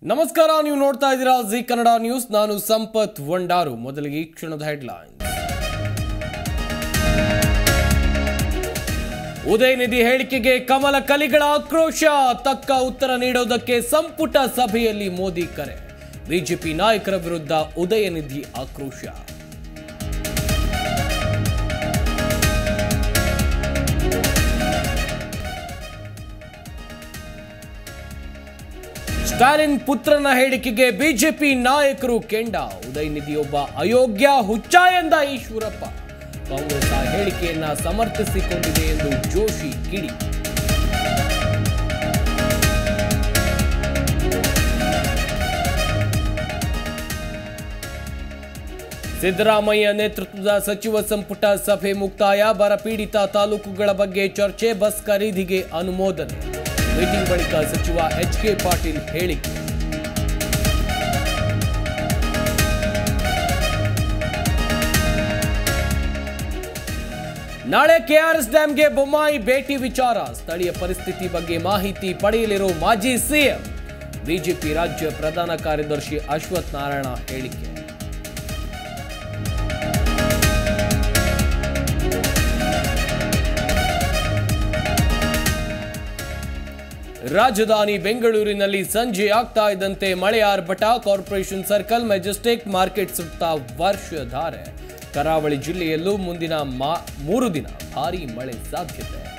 ನಮಸ್ಕಾರ ನೀವು ನೋಡ್ತಾ ಇದ್ದೀರಾ ಜಿ ಕನ್ನಡ ನ್ಯೂಸ್ ನಾನು ಸಂಪತ್ ವಂಡಾರು ಮೊದಲಿಗೆ ಈ ಕ್ಷಣದ ಹೆಡ್ಲೈನ್ ಉದಯನಿಧಿ ಹೇಳಿಕೆಗೆ ಕಮಲ ಕಲಿಗಳ ಆಕ್ರೋಶ ತಕ್ಕ ಉತ್ತರ ನೀಡೋದಕ್ಕೆ ಸಂಪುಟ ಸಭೆಯಲ್ಲಿ ಮೋದಿ ಕರೆ ಬಿಜೆಪಿ ನಾಯಕರ ವಿರುದ್ಧ ಉದಯನಿಧಿ ಆಕ್ರೋಶ ಸ್ಟಾಲಿನ್ ಪುತ್ರನ ಹೇಳಿಕೆಗೆ ಬಿಜೆಪಿ ನಾಯಕರು ಕೆಂಡ ಉದಯನಿಧಿ ಒಬ್ಬ ಅಯೋಗ್ಯ ಹುಚ್ಚ ಎಂದ ಈಶ್ವರಪ್ಪ ಕಾಂಗ್ರೆಸ್ ಆ ಹೇಳಿಕೆಯನ್ನ ಸಮರ್ಥಿಸಿಕೊಂಡಿದೆ ಎಂದು ಜೋಶಿ ಕಿಡಿ ಸಿದ್ದರಾಮಯ್ಯ ನೇತೃತ್ವದ ಸಚಿವ ಸಂಪುಟ ಸಭೆ ಮುಕ್ತಾಯ ಬರಪೀಡಿತ ತಾಲೂಕುಗಳ ಬಗ್ಗೆ ಚರ್ಚೆ ಬಸ್ ಖರೀದಿಗೆ ಅನುಮೋದನೆ ಮೀಟಿಂಗ್ ಬಳಿಕ ಸಚಿವ ಎಚ್ ಕೆ ಪಾಟೀಲ್ ಹೇಳಿಕೆ ನಾಳೆ ಕೆಆರ್ಎಸ್ ಡ್ಯಾಂಗೆ ಬೊಮ್ಮಾಯಿ ಭೇಟಿ ವಿಚಾರ ಸ್ಥಳೀಯ ಪರಿಸ್ಥಿತಿ ಬಗ್ಗೆ ಮಾಹಿತಿ ಪಡೆಯಲಿರೋ ಮಾಜಿ ಸಿಎಂ ಬಿಜೆಪಿ ರಾಜ್ಯ ಪ್ರಧಾನ ಕಾರ್ಯದರ್ಶಿ ಅಶ್ವಥ್ ನಾರಾಯಣ ಹೇಳಿಕೆ ರಾಜಧಾನಿ ಬೆಂಗಳೂರಿನಲ್ಲಿ ಸಂಜೆ ಆಗ್ತಾ ಇದ್ದಂತೆ ಮಳೆ ಆರ್ಭಟ ಕಾರ್ಪೊರೇಷನ್ ಸರ್ಕಲ್ ಮೆಜೆಸ್ಟಿಕ್ ಮಾರ್ಕೆಟ್ ಸುತ್ತ ವರ್ಷಧಾರೆ ಕರಾವಳಿ ಜಿಲ್ಲೆಯಲ್ಲೂ ಮುಂದಿನ ಮಾ ಮೂರು ದಿನ ಭಾರೀ ಮಳೆ ಸಾಧ್ಯತೆ